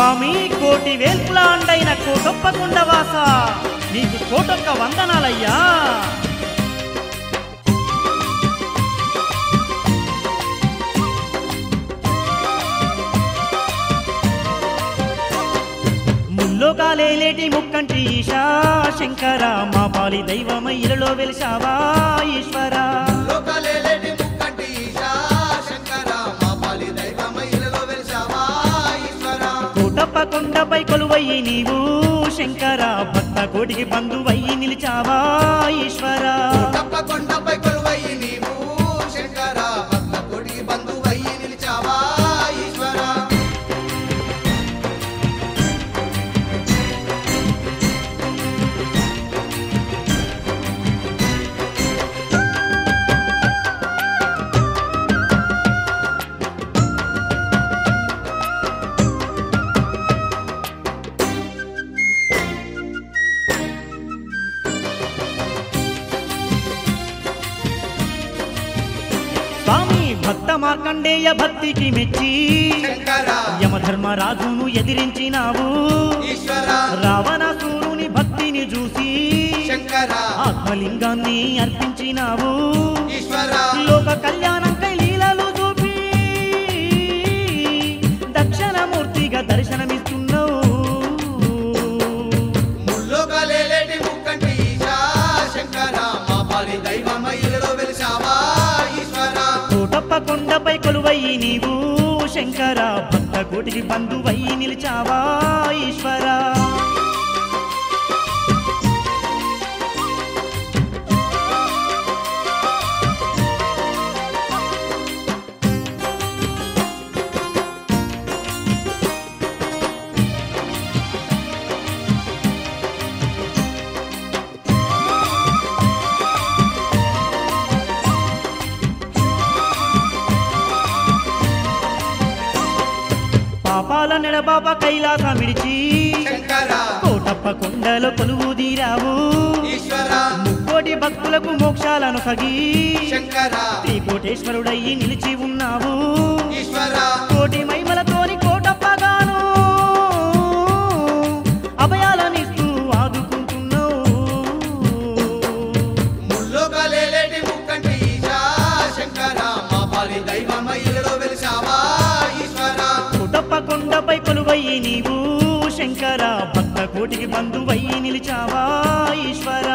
స్వామి కోటి వేల్పులాండైన కోటొప్ప వాస నీకు కోటొక్క వందనాలయ్యా ముల్లోకాలేలేటి ముక్కంటి ఈశా శంకర మా పాలి దైవమై ఇలలో వెలిసావా ఈశ్వరా లోకలేలేటి ముక్కంటి ఈశా శంకర మా పాలి దైవమై ఇలలో వెలిసావా ఈశ్వర కోటప్ప కొండపై కొలువయ్యి నీవు శంకర భక్త కోటికి బంధువయ్యి నిలిచావా ఈశ్వరా తప్ప కొండపై కొలువయ్యి నీవు శంకర భక్త కొడికి బంధువయ్యి నిలిచావా ఈశ్వర స్వామి భక్త మార్కండేయ భక్తికి మెచ్చి శంకర యమధర్మరాజును ఎదిరించినావు ఈశ్వర రావణాసురుని భక్తిని చూసి శంకర ఆత్మలింగాన్ని అర్పించినావు ఈశ్వర లోక కళ్యాణంకై లీలలు చూపి దక్షిణమూర్తిగా దర్శనమిస్తున్నావు ముల్లోకలేలేటి ముక్కంటి ఈశా శంకర మా పాలి దైవమై ఇలలో వెలిసావా ఈశ్వర కోటప్ప కొండపై కొలువయ్యి నీవు శంకర భక్త కోటికి బంధువయ్యి నిలిచావా ఈశ్వరా పాపాల నెడబాప కైలాసం విడిచి శంకర కోటప్ప కొండలో కొలువు తీరావు ఈశ్వర ముక్కోటి భక్తులకు మోక్షాలను సగి శంకర శ్రీకోటేశ్వరుడయ్యి నిలిచి ఉన్నావు ఈశ్వర కోటి మహిమలతోని కోటప్పగాను అభయాలనిస్తూ ఆదుకుంటున్నావు ముల్లోకలేలేటి ముక్కంటి ఈశా శంకర మా పాలి దైవమై ఇలలో వెలిసావా ఈశ్వర కోటప్ప కొండపై కొలువయ్యి నీవు శంకర భక్త కోటికి బంధువయ్యి నిలిచావా ఈశ్వరా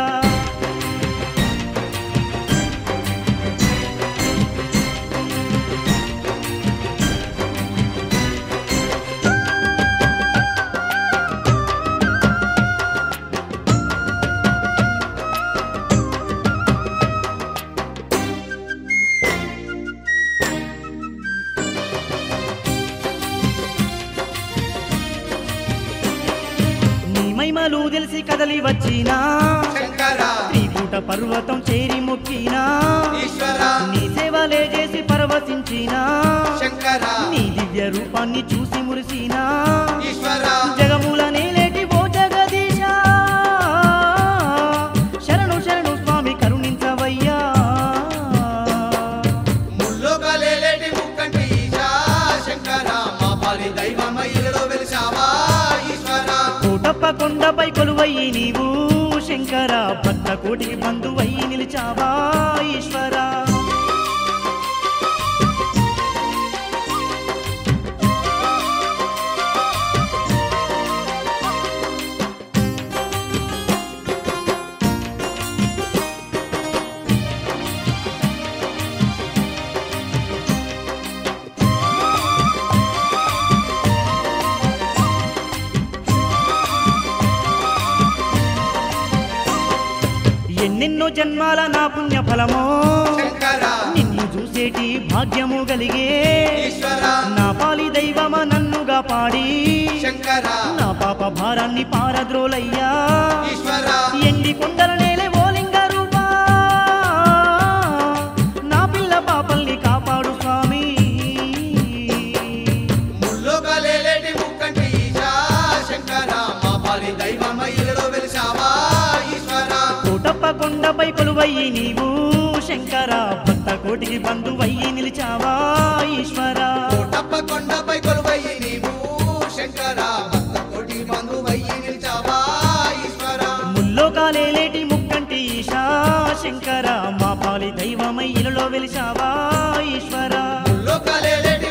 నీ మహిమలు తెలిసి కదలి వచ్చినా శంకర త్రికూట పర్వతం చేరి మొక్కినా ఈశ్వర నీ సేవలే చేసి పరవశించినా శంకర నీ దివ్య రూపాన్ని చూసి మురిసినా ఈశ్వర జగముల నేలేటి ఓ జగదీశ శరణు శరణు స్వామి కరుణించవయ్యా ముల్లోకలేలేటి ముక్కంటి ఈశా శంకర మా పాలి దైవమై ఇలలో వెలిసావా ఈశ్వర కోటప్ప కొండపై కొలువయ్యి నీవు శంకర భక్త కోటికి బంధువయ్యి నిలిచావా ఈశ్వరా ఎన్నెన్నో జన్మాల నా పుణ్య ఫలమో శంకర నిన్ను చూసేటి భాగ్యము కలిగే ఈశ్వర నా పాలి దైవమ నన్నుగా పాడి శంకర నా పాప భారాన్ని పారద్రోలయ్యా ఈశ్వర ఎండి కొండల నేలే ఓలింగ రూపా నా పిల్ల పాపల్ని కాపాడు స్వామి ముల్లోకలేలేటి ముక్కంటి ఈశా శంకర మా పాలి దైవమై ఇలలో వెలిసావా ఈశ్వర కోటప్ప కొండపై కొలువయ్యి నీవు శంకర భక్త కోటికి బంధువయ్యి నిలిచావా ఈశ్వరా కోటప్ప కొండపై కొలువయ్యి నీవు శంకర ఈశ శంకర మా పాలి దైవమై ఇలలో వెలిసావా ఈశ్వరా లోకాలేలేటి